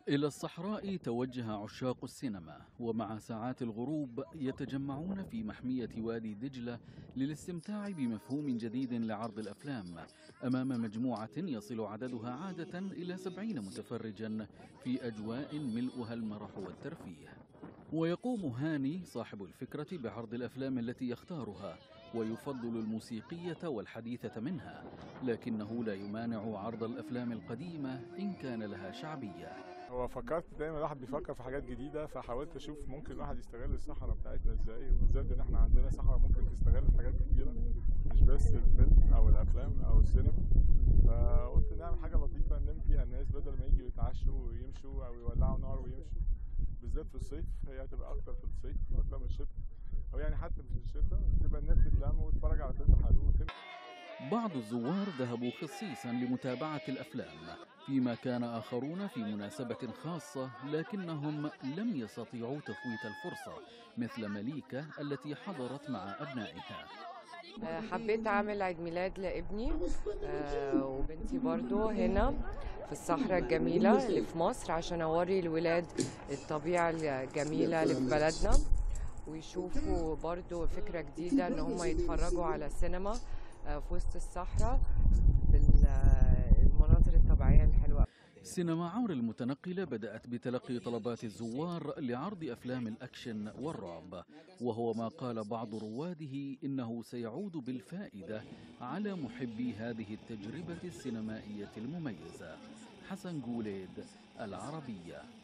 إلى الصحراء توجه عشاق السينما ومع ساعات الغروب يتجمعون في محمية وادي دجلة للاستمتاع بمفهوم جديد لعرض الأفلام أمام مجموعة يصل عددها عادة إلى سبعين متفرجا في أجواء ملؤها المرح والترفيه ويقوم هاني صاحب الفكرة بعرض الأفلام التي يختارها ويفضل الموسيقية والحديثة منها لكنه لا يمانع عرض الأفلام القديمة إن كان لها شعبية هو فكرت دايما الواحد بيفكر في حاجات جديدة فحاولت اشوف ممكن الواحد يستغل الصحراء بتاعتنا ازاي وبالذات ان احنا عندنا صحراء ممكن تستغل في حاجات كتيرة مش بس الفيلم او الافلام او السينما فقلت نعمل حاجة لطيفة نلم فيها الناس بدل ما يجوا يتعشوا ويمشوا او يولعوا نار ويمشوا بالذات في الصيف هي هتبقى اكتر في الصيف اكتر من الشتاء او يعني حتى في الشتاء تبقى الناس تتلم وتتفرج على فيلم حلو وتمشي بعض الزوار ذهبوا خصيصا لمتابعة الأفلام فيما كان آخرون في مناسبة خاصة لكنهم لم يستطيعوا تفويت الفرصة مثل مليكة التي حضرت مع أبنائها آه، حبيت أعمل عيد ميلاد لابني آه، وبنتي برضو هنا في الصحراء الجميلة اللي في مصر عشان أوري الولاد الطبيعة الجميلة اللي في بلدنا ويشوفوا برضو فكرة جديدة إن هم يتفرجوا على السينما آه، في وسط الصحراء بالمناظر الطبيعية الحلوة سينما عمرو المتنقلة بدأت بتلقي طلبات الزوار لعرض أفلام الأكشن والرعب وهو ما قال بعض رواده إنه سيعود بالفائدة على محبي هذه التجربة السينمائية المميزة حسن جوليد العربية